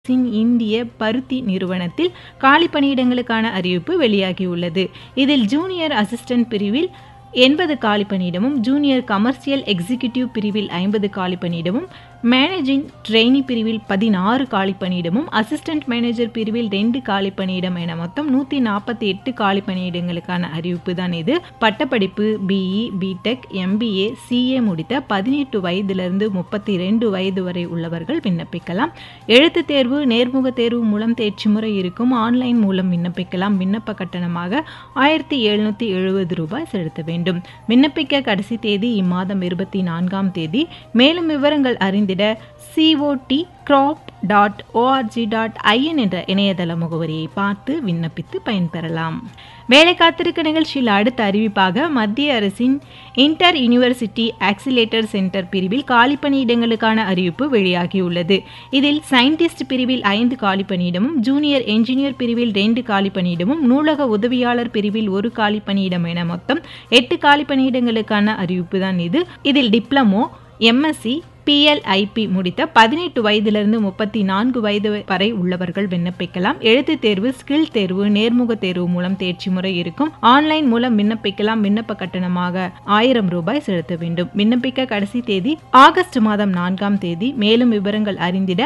அரசின் இந்திய பருத்தி நிறுவனத்தில் காலி பணியிடங்களுக்கான அறிவிப்பு வெளியாகியுள்ளது இதில் ஜூனியர் அசிஸ்டன்ட் பிரிவில் எண்பது காலி பணியிடமும் ஜூனியர் கமர்ஷியல் எக்ஸிகியூட்டிவ் பிரிவில் ஐம்பது காலி பணியிடமும் மேனேஜிங் ட்ரெயினி பிரிவில் பதினாறு காலி பணியிடமும் அசிஸ்டன்ட் மேனேஜர் பிரிவில் ரெண்டு காலி பணியிடம் என மொத்தம் நூற்றி நாற்பத்தி எட்டு காலி பணியிடங்களுக்கான அறிவிப்பு தான் இது பட்டப்படிப்பு பிஇ பிடெக் எம்பிஏ சிஏ முடித்த பதினெட்டு வயதிலிருந்து முப்பத்தி ரெண்டு வயது வரை உள்ளவர்கள் விண்ணப்பிக்கலாம் எழுத்துத் தேர்வு நேர்முக தேர்வு மூலம் தேர்ச்சி முறை இருக்கும் ஆன்லைன் மூலம் விண்ணப்பிக்கலாம் விண்ணப்ப கட்டணமாக ஆயிரத்தி எழுநூற்றி எழுபது ரூபாய் செலுத்த வேண்டும் விண்ணப்பிக்க கடைசி தேதி இம்மாதம் இருபத்தி நான்காம் தேதி மேலும் விவரங்கள் அறிந்திட C O T corp dot O R G dot I N என்ற இணையதள முகவரியை பார்த்து விண்ணப்பித்து பயன்பெறலாம் வேலை காத்திருக்க நிகழ்ச்சியில் அடுத்த அறிவிப்பாக மத்திய அரசின் இன்டர் யூனிவர்சிட்டி ஆக்சிலேட்டர் சென்டர் பிரிவில் காலி பணியிடங்களுக்கான அறிவிப்பு வெளியாகியுள்ளது இதில் சயின்டிஸ்ட் பிரிவில் ஐந்து காலி பணியிடமும் ஜூனியர் என்ஜினியர் பிரிவில் ரெண்டு காலி பணியிடமும் நூலக உதவியாளர் பிரிவில் ஒரு காலி பணியிடம் என மொத்தம் எட்டு காலி பணியிடங்களுக்கான அறிவிப்பு தான் இது இதில் டிப்ளமோ எம்எஸ்சி பிஎல்ஐபி முடித்த பதினெட்டு வயதிலிருந்து முப்பத்தி நான்கு வயது வரை உள்ளவர்கள் விண்ணப்பிக்கலாம் எழுத்துத் தேர்வு ஸ்கில் தேர்வு நேர்முக தேர்வு மூலம் தேர்ச்சி முறை இருக்கும் ஆன்லைன் மூலம் விண்ணப்பிக்கலாம் விண்ணப்ப கட்டணமாக ஆயிரம் ரூபாய் செலுத்த வேண்டும் விண்ணப்பிக்க கடைசி தேதி ஆகஸ்ட் மாதம் நான்காம் தேதி மேலும் விவரங்கள் அறிந்திட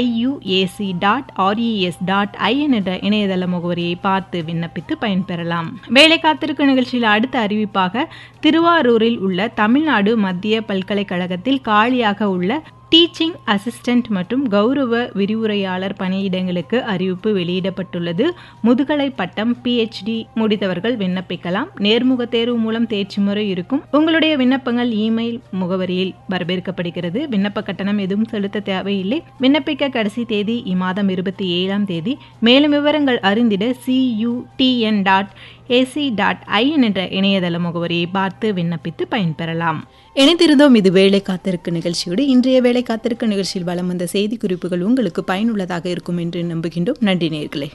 I U A C dot R E S dot I N என்ற இணையதள முகவரியை பார்த்து விண்ணப்பித்து பயன்பெறலாம் வேலை காத்திருக்கும் நிகழ்ச்சியில் அடுத்த அறிவிப்பாக திருவாரூரில் உள்ள தமிழ்நாடு மத்திய பல்கலைக்கழகத்தில் காலியாக உள்ள டீச்சிங் அசிஸ்டன்ட் மற்றும் கௌரவ விரிவுரையாளர் பணியிடங்களுக்கு அறிவிப்பு வெளியிடப்பட்டுள்ளது முதுகலை பட்டம் பிஹெச்டி முடித்தவர்கள் விண்ணப்பிக்கலாம் நேர்முக தேர்வு மூலம் தேர்ச்சி முறை இருக்கும் உங்களுடைய விண்ணப்பங்கள் இமெயில் முகவரியில் வரவேற்கப்படுகிறது விண்ணப்ப கட்டணம் எதுவும் செலுத்த தேவையில்லை விண்ணப்பிக்க கடைசி தேதி இம்மாதம் இருபத்தி ஏழாம் தேதி மேலும் விவரங்கள் அறிந்திட C U T N dot A C dot I N என்ற இணையதள முகவரியை பார்த்து விண்ணப்பித்து பயன்பெறலாம் இணைந்திருந்தோம் இது வேலை காத்திருக்கு நிகழ்ச்சியோடு இன்றைய வேலை காத்திருக்கு நிகழ்ச்சியில் வலம் வந்த செய்தி குறிப்புகள் உங்களுக்கு பயனுள்ளதாக இருக்கும் என்று நம்புகின்றோம் நன்றி நேர்களே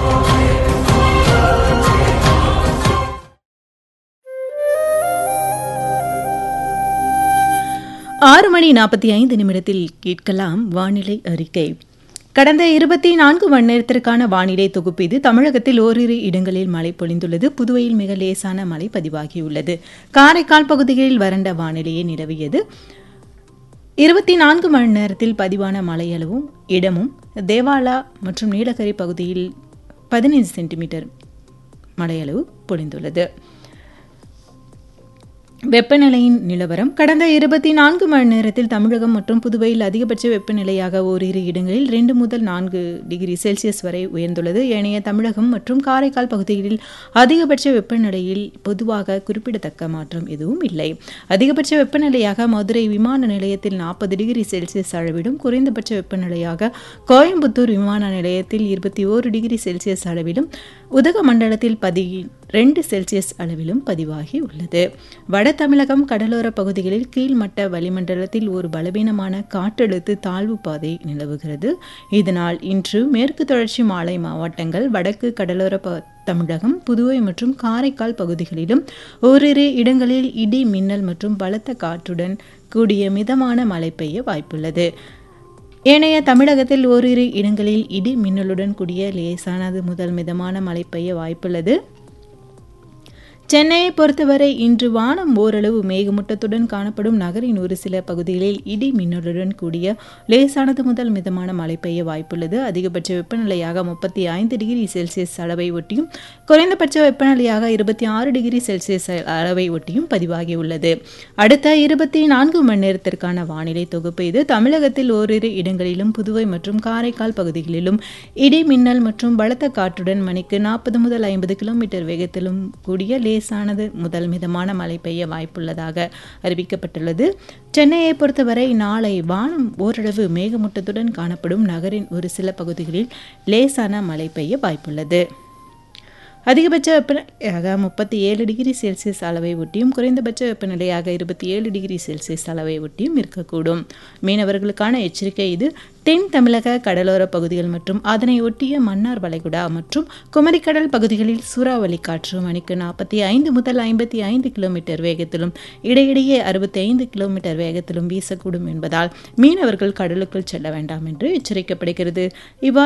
ஆறு மணி நாற்பத்தி ஐந்து நிமிடத்தில் கேட்கலாம் வானிலை அறிக்கை கடந்த இருபத்தி நான்கு மணி நேரத்திற்கான வானிலை தொகுப்பு இது தமிழகத்தில் ஓரிரு இடங்களில் மழை பொழிந்துள்ளது புதுவையில் மிக லேசான மழை பதிவாகியுள்ளது காரைக்கால் பகுதிகளில் வறண்ட வானிலையே நிலவியது இருபத்தி நான்கு மணி நேரத்தில் பதிவான மழையளவும் இடமும் தேவாலா மற்றும் நீலகிரி பகுதியில் பதினைந்து சென்டிமீட்டர் மழையளவு பொழிந்துள்ளது வெப்பநிலையின் நிலவரம் கடந்த இருபத்தி நான்கு மணி நேரத்தில் தமிழகம் மற்றும் புதுவையில் அதிகபட்ச வெப்பநிலையாக ஓரிரு இடங்களில் ரெண்டு முதல் நான்கு டிகிரி செல்சியஸ் வரை உயர்ந்துள்ளது ஏனைய தமிழகம் மற்றும் காரைக்கால் பகுதிகளில் அதிகபட்ச வெப்பநிலையில் பொதுவாக குறிப்பிடத்தக்க மாற்றம் எதுவும் இல்லை அதிகபட்ச வெப்பநிலையாக மதுரை விமான நிலையத்தில் நாற்பது டிகிரி செல்சியஸ் அளவிலும் குறைந்தபட்ச வெப்பநிலையாக கோயம்புத்தூர் விமான நிலையத்தில் இருபத்தி ஓரு டிகிரி செல்சியஸ் அளவிலும் உதகமண்டலத்தில் பதி ரெண்டு செல்சியஸ் அளவிலும் பதிவாகி உள்ளது வட தமிழகம் கடலோர பகுதிகளில் கீழ்மட்ட வளிமண்டலத்தில் ஒரு பலவீனமான காற்றழுத்த தாழ்வு பாதை நிலவுகிறது இதனால் இன்று மேற்கு தொடர்ச்சி மாலை மாவட்டங்கள் வடக்கு கடலோர தமிழகம் புதுவை மற்றும் காரைக்கால் பகுதிகளிலும் ஓரிரு இடங்களில் இடி மின்னல் மற்றும் பலத்த காற்றுடன் கூடிய மிதமான மழை பெய்ய வாய்ப்புள்ளது ஏனைய தமிழகத்தில் ஓரிரு இடங்களில் இடி மின்னலுடன் கூடிய லேசானது முதல் மிதமான மழை பெய்ய வாய்ப்புள்ளது சென்னையை பொறுத்தவரை இன்று வானம் ஓரளவு மேகமூட்டத்துடன் காணப்படும் நகரின் ஒரு சில பகுதிகளில் இடி மின்னலுடன் கூடிய லேசானது முதல் மிதமான மழை பெய்ய வாய்ப்புள்ளது அதிகபட்ச வெப்பநிலையாக முப்பத்தி ஐந்து டிகிரி செல்சியஸ் அளவை ஒட்டியும் குறைந்தபட்ச வெப்பநிலையாக இருபத்தி ஆறு டிகிரி செல்சியஸ் அளவை ஒட்டியும் பதிவாகியுள்ளது அடுத்த இருபத்தி நான்கு மணி நேரத்திற்கான வானிலை தொகுப்பு இது தமிழகத்தில் ஓரிரு இடங்களிலும் புதுவை மற்றும் காரைக்கால் பகுதிகளிலும் இடி மின்னல் மற்றும் பலத்த காற்றுடன் மணிக்கு நாற்பது முதல் ஐம்பது கிலோமீட்டர் வேகத்திலும் கூடிய லேசானது முதல் மிதமான மழை பெய்ய வாய்ப்புள்ளதாக அறிவிக்கப்பட்டுள்ளது சென்னையை பொறுத்தவரை நாளை வானம் ஓரளவு மேகமூட்டத்துடன் காணப்படும் நகரின் ஒரு சில பகுதிகளில் லேசான மழை பெய்ய வாய்ப்புள்ளது அதிகபட்ச வெப்பநிலையாக முப்பத்தி ஏழு டிகிரி செல்சியஸ் அளவை ஒட்டியும் குறைந்தபட்ச வெப்பநிலையாக இருபத்தி ஏழு டிகிரி செல்சியஸ் அளவை ஒட்டியும் இருக்கக்கூடும் மீனவர்களுக்கான எச்சரிக்கை இது தென் தமிழக கடலோர பகுதிகள் மற்றும் அதனை ஒட்டிய மன்னார் வளைகுடா மற்றும் குமரிக்கடல் பகுதிகளில் சூறாவளி காற்று மணிக்கு நாற்பத்தி ஐந்து முதல் ஐம்பத்தி ஐந்து கிலோமீட்டர் வேகத்திலும் இடையிடையே அறுபத்தி ஐந்து கிலோமீட்டர் வேகத்திலும் வீசக்கூடும் என்பதால் மீனவர்கள் கடலுக்குள் செல்ல வேண்டாம் என்று எச்சரிக்கப்படுகிறது இவ்வாறு